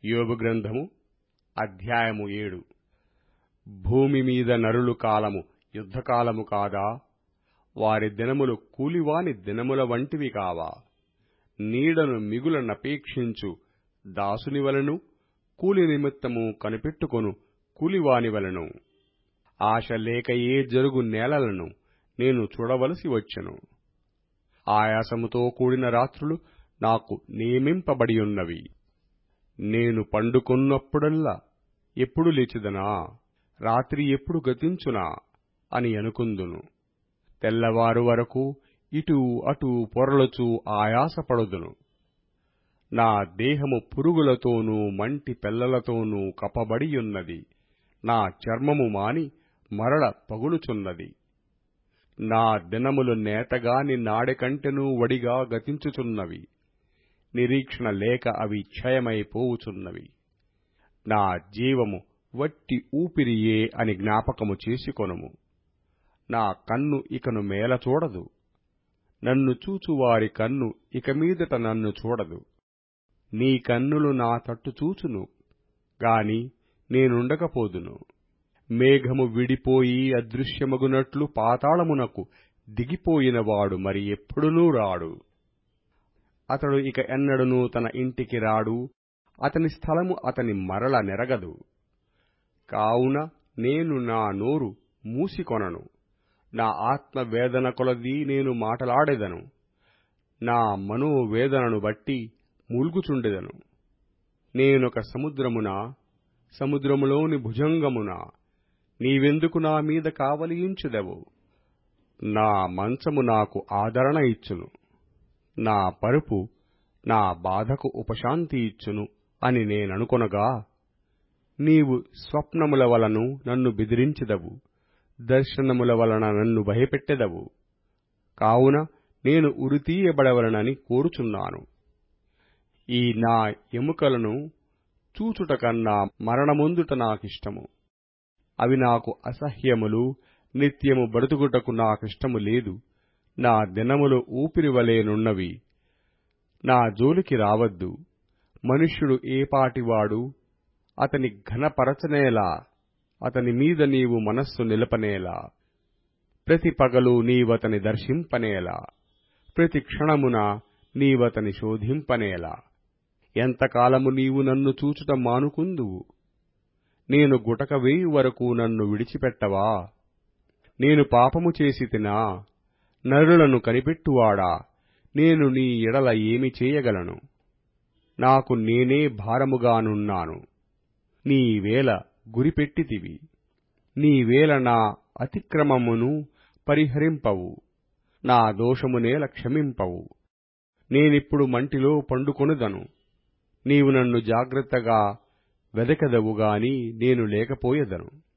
యోబు గ్రంథము అధ్యాయము ఏడు భూమి మీద నరులు కాలము యుద్ధకాలము కాదా వారి దినములు కూలివాని దినముల వంటివి కావా నీడను మిగులనపేక్షించు దాసుని వలెను కూలి నిమిత్తము కనిపెట్టుకొను కూలివాని వలెను ఆశ లేకయే జరుగు నేలలను నేను చూడవలసి వచ్చెను ఆయాసముతో కూడిన రాత్రులు నాకు నియమింపబడియున్నవి నేను పండుకొన్నప్పుడల్లా ఎప్పుడు లేచెదనా రాత్రి ఎప్పుడు గతించునా అని అనుకుందును తెల్లవారు వరకు ఇటు అటు పొరలుచూ ఆయాసపడుదును నా దేహము పురుగులతోనూ మంటి పెల్లలతోనూ కప్పబడియున్నది నా చర్మము మాని మరల పగులుచున్నది నా దినములు నేతగాని నాడెకంటెనూ వడిగా గతించుచున్నవి నిరీక్షణ లేక అవి క్షయమైపోవుచున్నవి నా జీవము వట్టి ఊపిరియే అని జ్ఞాపకము చేసుకొనుము నా కన్ను ఇకను మేల చూడదు నన్ను చూచువారి కన్ను ఇక మీదట నన్ను చూడదు నీ కన్నులు నా తట్టు చూచును గాని నేనుండకపోదును మేఘము విడిపోయి అదృశ్యమగునట్లు పాతాళమునకు దిగిపోయినవాడు మరి ఎప్పుడునూ రాడు అతడు ఇక ఎన్నడనూ తన ఇంటికి రాడు అతని స్థలము అతని మరల నెరగదు కావున నేను నా నోరు మూసికొనను నా ఆత్మ వేదన కొలది నేను మాటలాడెదను నా మనోవేదనను బట్టి మూల్గుచుండెదను నేనొక సముద్రమున సముద్రములోని భుజంగమున నీవెందుకు నా మీద కావలియుంచుదెవు నా మంచము నాకు ఆదరణ ఇచ్చును నా పరుపు నా బాధకు ఉపశాంతి ఇచ్చును అని నేననుకొనగా నీవు స్వప్నముల వలను నన్ను బెదిరించెదవు దర్శనముల వలన నన్ను భయపెట్టెదవు కావున నేను ఉరితీయబడవలనని కోరుచున్నాను ఈ నా ఎముకలను చూచుట కన్నా మరణమొందుట నాకిష్టము అవి నాకు అసహ్యములు నిత్యము బ్రతుకుటకు నాకిష్టము లేదు నా దినములు ఊపిరివలేనున్నవి నా జోలికి రావద్దు మనుష్యుడు ఏపాటివాడు అతని ఘనపరచనేలా అతని మీద నీవు మనస్సు నిలపనేలా ప్రతి పగలు నీవతని దర్శింపనేలా ప్రతి క్షణమున నీవతని శోధింపనేలా ఎంతకాలము నీవు నన్ను చూచుట మానుకుందువు నేను గుటక వేయు వరకు నన్ను విడిచిపెట్టవా నేను పాపము చేసి తినా నరులను కనిపెట్టువాడా నేను నీ ఎడల ఏమి చేయగలను నాకు నేనే భారముగానున్నాను నీవేల గురిపెట్టితివి నీవేల నా అతిక్రమమును పరిహరింపవు నా దోషమునేల క్షమింపవు నేనిప్పుడు మంటిలో పండుకొనుదను నీవు నన్ను జాగ్రత్తగా వెదకదవుగాని నేను లేకపోయెదను